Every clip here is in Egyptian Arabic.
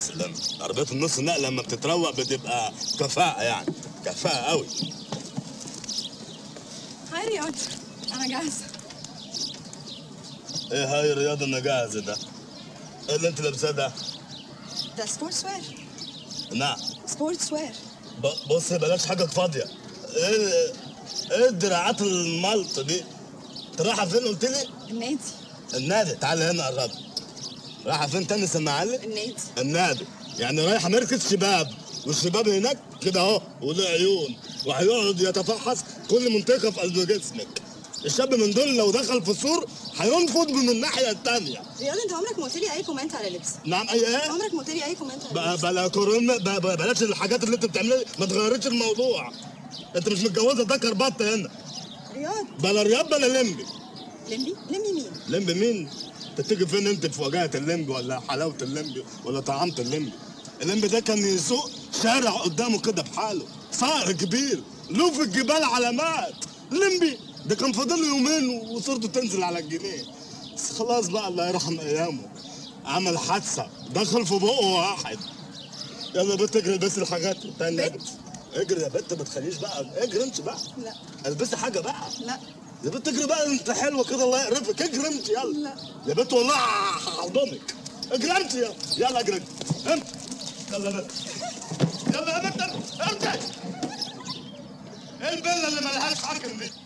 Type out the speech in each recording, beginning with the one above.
لما عربيات النص نقل لما بتتروق بتبقى كفاءة يعني كفاءة قوي هاي رياض انا جاهزه ايه هاي رياض انا جاهز ده ايه اللي انت لابساه ده؟ ده سبورتس وير نعم سبورتس وير ب- بص بلاش حاجة فاضية ايه ال- ايه الدراعات الملط دي؟ انت رايحة فين قلت لي؟ النادي النادي تعالى هنا قرب رايحة فين تاني سمعلي؟ النادي النادي يعني رايحة مركز شباب والشباب هناك كده اهو وله عيون وهيقعد يتفحص كل منطقة في قلب جسمك الشاب من دول لو دخل في السور هينفض من الناحية التانية رياض انت عمرك ما قلت لي اي كومنت على لبسي نعم اي ايه؟ عمرك ما قلت لي اي كومنت على بقى لبسي بلا كورونا بقى بقى بلاش الحاجات اللي انت بتعملها دي، ما تغيرتش الموضوع انت مش متجوزه ده كربات هنا رياض بلا رياض بلا لمبي لمبي لمبي مين لمبي مين؟ انت تيجي فين انت في وجاهه اللمبي ولا حلاوه اللمبي ولا طعامه اللمبي؟ اللمبي ده كان يسوق شارع قدامه كده بحاله صقر كبير له في الجبال علامات لمبي ده كان فاضل له يومين وصورته تنزل على الجنيه بس خلاص بقى الله يرحم ايامه عمل حادثه دخل في بقه واحد يلا يا بنت اجري بس الحاجات التانية بنت؟ اجري يا بنت ما تخليش بقى اجري انت بقى لا البسي حاجه بقى لا يا بنت اجري بقى انت حلوه كده الله يقرفك اجري انت يلا لا. يا بنت والله هحضنك اجري انت يلا يلا اجري انت يلا يا بنت يلا يا بنت ارجع ايه البله اللي ملهاش حاكم دي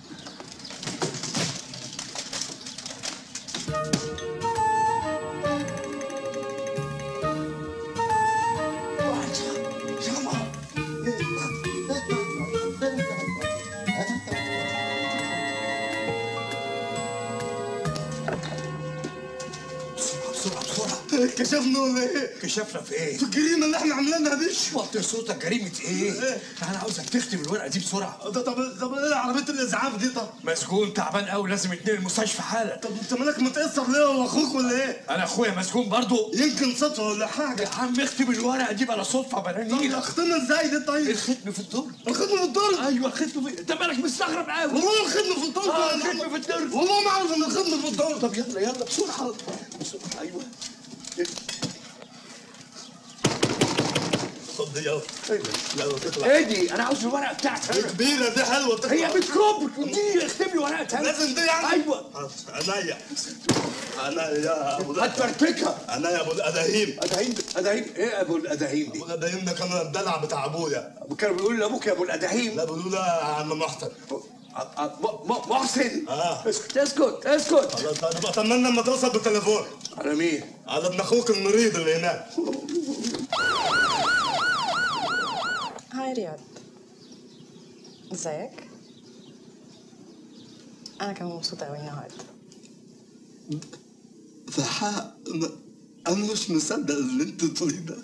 بسرعة بسرعة كشفنا ولا ايه؟ كشفنا في ايه؟ في الجريمه اللي احنا عاملينها دي وطي صوتك جريمة ايه؟ إيه؟ انا عاوزك تختم الورقة دي بسرعة طب طب طب ايه عربيه الاسعاف دي طب؟ مسجون تعبان قوي لازم يتنقل المستشفى حالا طب انت مالك متاثر ليه هو اخوك ولا ايه؟ انا اخويا مسجون برضو يمكن صدفه ولا حاجه يا عم اختم الورقة دي بلا صدفة بلا طب نيلة اختنا ازاي دي طيب؟ الختم في الدور الخدمه في الدرج ايوه الختم في انت مالك مستغرب قوي والله الخدمه في الدرج اه الختم في الدور والله ما اعرف ان الخدمه في الدرج طب يلا يلا بسرعة بسرعة ايوه خد دي يلا يلا تطلع ايه دي؟ انا عاوز الورقة بتاعتي دي أنا. كبيره دي حلوه تطلع هي بتكب دي اختم لي ورقة تانية لازم دي يعني ايوه عينيا عينيا يا ابو الأدهم. هتفرتكها عينيا يا ابو الاداهيم اداهيم اداهيم ايه ابو الاداهيم دي؟ ابو الاداهيم ده كان الدلع بتاع ابويا كانوا بيقولوا لابوك يا ابو الاداهيم لا بيقولوا له يا عم محسن م- م- محسن آه. اسكت اسكت اسكت خلاص انا بتمنى لما توصل بالتليفون على مين؟ على ابن اخوك المريض اللي هناك هاي رياض ازيك انا كمان مبسوطه قوي النهارده فحق انا مش مصدق اللي انت بتقوليه ده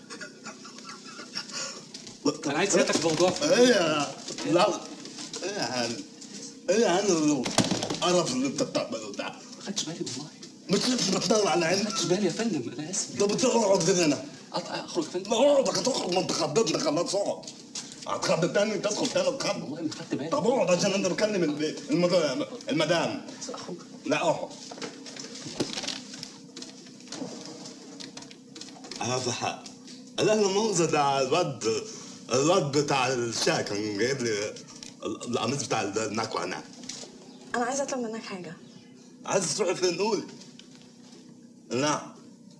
انا عايز سيادتك في موضوع ايه يا لا ايه يا هاني ايه يا هاني القرف اللي انت بتعمله ده ما خدتش بالي والله مش مش بتدور على ما عينك خدتش بالي يا فندم انا اسف طب انت اقعد هنا أط- اخرج يا فندم ما اقعد هتخرج ما انت خضتني خلاص اقعد هتخض تاني تدخل تاني تخض والله ما خدت بالي طب اقعد عشان انا بكلم البيت المد- المدام اخرج لا اقعد هذا حق لا لا مؤاخذة ده الواد الواد بتاع الشاي كان جايب لي القميص بتاع النكوة هناك انا عايزه اطلب منك حاجه عايز تروحي فين قولي نعم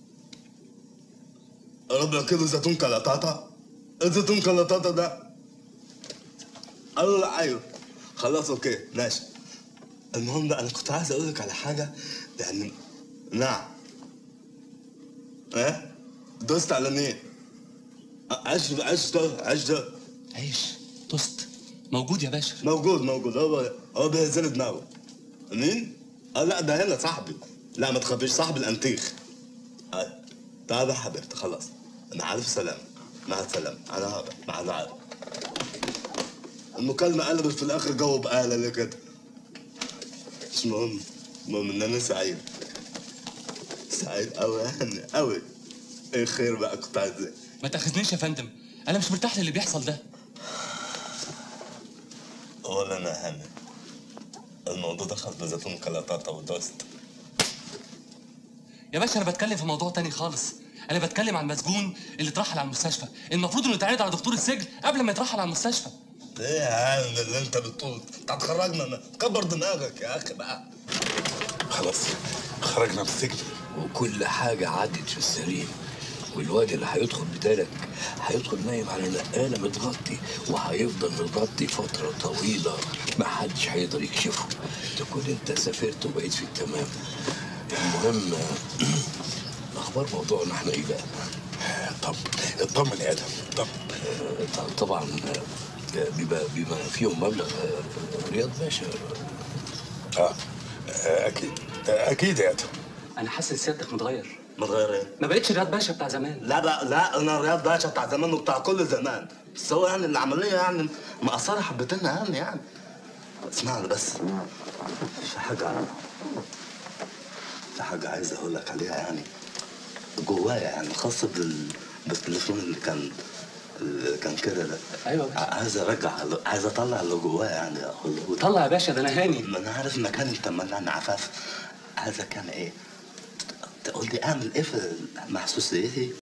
ربع كيلو زيتون كلاطاطا الزيتون كلاطاطا ده قالوا لا ايوه خلاص اوكي ماشي المهم بقى انا كنت عايز اقول لك على حاجه يعني نعم ايه دوست على مين عيش عيش ده عيش ده عيش توست موجود يا باشا موجود موجود هو هو بيهزل دماغه مين؟ اه لا ده هنا صاحبي لا ما تخافيش صاحبي الانتيخ آه. طيب يا حبيبتي خلاص مع الف سلامه مع السلامه انا هذا مع العافيه المكالمة قلبت في الآخر جو بقالة ليه كده مش مهم المهم إن أنا سعيد سعيد أوي يعني أوي إيه خير بقى كنت عايز إيه؟ ما تاخذنيش يا فندم انا مش مرتاح للي بيحصل ده ولا أنا هاني الموضوع دخل بزيتون كلاطاطا ودوست يا باشا انا بتكلم في موضوع تاني خالص انا بتكلم عن المسجون اللي اترحل على المستشفى المفروض انه يتعرض على دكتور السجن قبل ما يترحل على المستشفى ايه يا عالم اللي انت بتقول انت هتخرجنا من- كبر دماغك يا اخي بقى خلاص خرجنا من السجن وكل حاجة عدت في السليم والواد اللي هيدخل بدالك هيدخل نايم على نقالة متغطي وهيفضل متغطي فترة طويلة ما حدش هيقدر يكشفه تكون انت سافرت وبقيت في التمام المهم اخبار موضوعنا احنا ايه بقى؟ طب اطمن يا ادم طب آه، طبعا آه، بما بما فيهم مبلغ آه، رياض باشا اه آه، اكيد آه، اكيد يا ادم انا حاسس سيادتك متغير متغير ايه؟ ما بقتش رياض باشا بتاع زمان لا بقى لا انا رياض باشا بتاع زمان وبتاع كل زمان بس هو يعني العمليه يعني مقصره حبتين يعني يعني اسمعني بس في حاجه في حاجه عايز اقول لك عليها يعني جوايا يعني خاصه بال بالتليفون اللي كان اللي كان كده ده أيوة بس. عايز ارجع عايز اطلع اللي جوايا يعني اقول طلع يا باشا ده انا هاني ما انا عارف انك انت ملان عفاف عايزك كان ايه تقول لي اعمل ايه في محسوسيتي